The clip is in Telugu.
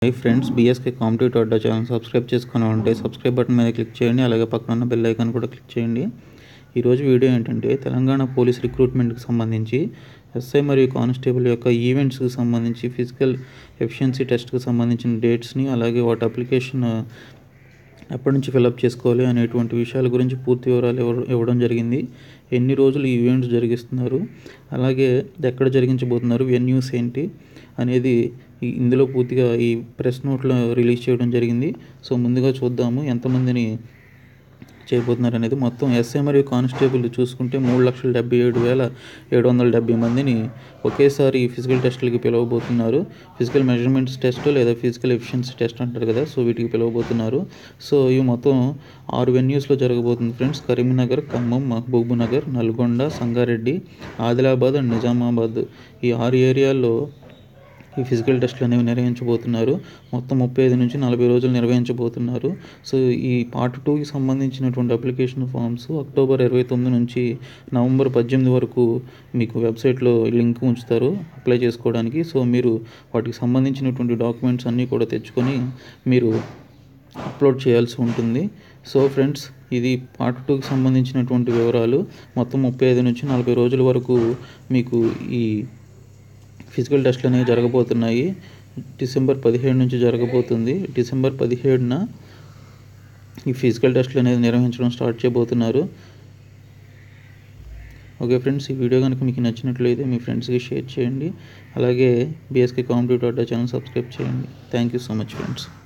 high friends BSK competitive Adda channel subscribe చేసుకుని ఉంటే సబ్స్క్రైబ్ బటన్ మీద క్లిక్ చేయండి అలాగే పక్కన ఉన్న బెల్ ఐకాన్ కూడా క్లిక్ చేయండి ఈరోజు వీడియో ఏంటంటే తెలంగాణ పోలీస్ రిక్రూట్మెంట్కి సంబంధించి ఎస్ఐ మరియు కానిస్టేబుల్ యొక్క ఈవెంట్స్కి సంబంధించి ఫిజికల్ ఎఫిషియన్సీ టెస్ట్కి సంబంధించిన డేట్స్ని అలాగే వాటి అప్లికేషన్ ఎప్పటి నుంచి ఫిలప్ చేసుకోవాలి అనేటువంటి విషయాల గురించి పూర్తి వివరాలు ఇవ్వ- ఇవ్వడం జరిగింది ఎన్ని రోజులు ఈ ఈవెంట్స్ జరిగిస్తున్నారు అలాగే ఎక్కడ జరిగించబోతున్నారు వెన్యూస్ ఏంటి అనేది ఈ- ఇందులో పూర్తిగా ఈ ప్రెస్ నోట్లో రిలీజ్ చేయడం జరిగింది సో ముందుగా చూద్దాము ఎంతమందిని చేయబోతున్నారు అనేది మొత్తం ఎస్ఐ మరియు కానిస్టేబుల్ చూసుకుంటే మూడు లక్షల డెబ్బై ఏడు వేల ఏడు వందల డెబ్బై మందిని ఒకేసారి ఫిజికల్ టెస్టులకి పిలవబోతున్నారు ఫిజికల్ మెజర్మెంట్స్ టెస్ట్ లేదా ఫిజికల్ ఎఫిషియన్సీ టెస్ట్ అంటారు కదా సో వీటికి పిలవబోతున్నారు సో ఇవి మొత్తం ఆరు వెన్యూస్లో జరగబోతుంది friends Karimnagar Khammam Mahabubnagar Nalgonda Sangareddy Adilabad and Nizamabad ఈ ఆరు ఏరియాల్లో ఈ ఫిజికల్ టెస్ట్లు అనేవి నిర్వహించబోతున్నారు మొత్తం ముప్పై ఐదు నుంచి నలభై రోజులు నిర్వహించబోతున్నారు సో ఈ పార్ట్ టూకి సంబంధించినటువంటి అప్లికేషన్ ఫామ్స్ అక్టోబర్ ఇరవై తొమ్మిది నుంచి నవంబర్ పద్దెనిమిది వరకు మీకు వెబ్సైట్లో లింక్ ఉంచుతారు అప్లై చేసుకోవడానికి సో మీరు వాటికి సంబంధించినటువంటి డాక్యుమెంట్స్ అన్నీ కూడా తెచ్చుకొని మీరు అప్లోడ్ చేయాల్సి ఉంటుంది సో ఫ్రెండ్స్ ఇది పార్ట్ టూకి సంబంధించినటువంటి వివరాలు మొత్తం ముప్పై ఐదు నుంచి నలభై రోజుల వరకు మీకు ఈ ఫిజికల్ టెస్ట్లు అనేవి జరగబోతున్నాయి డిసెంబర్ పదిహేడు నుంచి జరగబోతుంది డిసెంబర్ పదిహేడున ఈ ఫిజికల్ టెస్ట్లు అనేది నిర్వహించడం స్టార్ట్ చేయబోతున్నారు ఓకే ఫ్రెండ్స్ ఈ వీడియో కనుక మీకు నచ్చినట్లయితే మీ ఫ్రెండ్స్కి షేర్ చేయండి అలాగే BSK competitive Adda channel subscribe చేయండి thank you so much friends